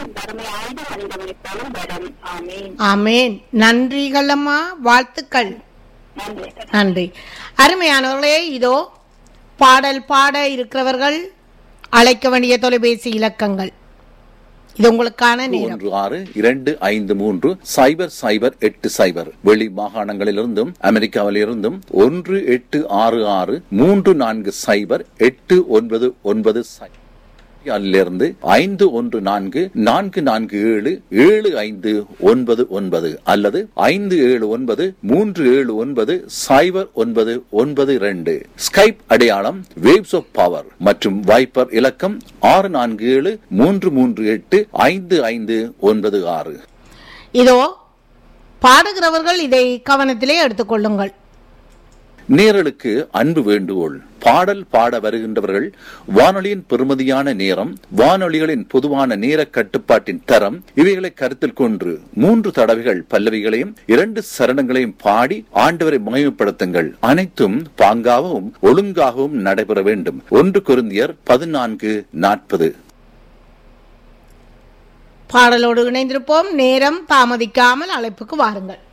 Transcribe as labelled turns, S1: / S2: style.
S1: வறுமை ஆய்ந்து மனிதனை போலும் வரம் ஆமீன்
S2: ஆமேன் நன்றிகள் அம்மா வாழ்த்துக்கள்
S1: நன்றி
S2: நன்றி அருமையானவர்களே இதோ பாடல் பாட இருக்கிறவர்கள் அழைக்க வேண்டிய தொலைபேசி இலக்கங்கள் இது உங்களுக்கான நேரம்
S3: ஒன்று ஆறு இரண்டு ஐந்து மூன்று சைபர் சைபர் எட்டு சைபர் வெளி மாகாணங்களிலிருந்தும் அமெரிக்காவிலிருந்தும் ஒன்று எட்டு ஆறு ஆறு மூன்று நான்கு சைபர் எட்டு ஒன்பது ஒன்பது சைபர் அதிலிருந்து ஐந்து ஒன்று நான்கு நான்கு நான்கு ஏழு ஏழு ஐந்து ஒன்பது ஒன்பது அல்லது ஐந்து ஏழு ஒன்பது மூன்று ஏழு ஒன்பது சைபர் ஒன்பது ஒன்பது இரண்டு ஸ்கைப் அடையாளம் வேவ்ஸ் ஆஃப் பவர் மற்றும் வைப்பர் இலக்கம் ஆறு நான்கு ஏழு மூன்று மூன்று எட்டு ஐந்து ஐந்து ஒன்பது ஆறு
S2: இதோ பாடுகிறவர்கள் இதை கவனத்திலே எடுத்துக்கொள்ளுங்கள்
S3: நேரலுக்கு அன்பு வேண்டுகோள் பாடல் பாட வருகின்றவர்கள் வானொலியின் பெறுமதியான நேரம் வானொலிகளின் பொதுவான நேர கட்டுப்பாட்டின் தரம் இவைகளை கருத்தில் கொண்டு மூன்று தடவைகள் பல்லவிகளையும் இரண்டு சரணங்களையும் பாடி ஆண்டவரை மகிமைப்படுத்துங்கள் அனைத்தும் பாங்காகவும் ஒழுங்காகவும் நடைபெற வேண்டும் ஒன்று குருந்தியர் பதினான்கு நாற்பது
S2: பாடலோடு இணைந்திருப்போம் நேரம் தாமதிக்காமல் அழைப்புக்கு வாருங்கள்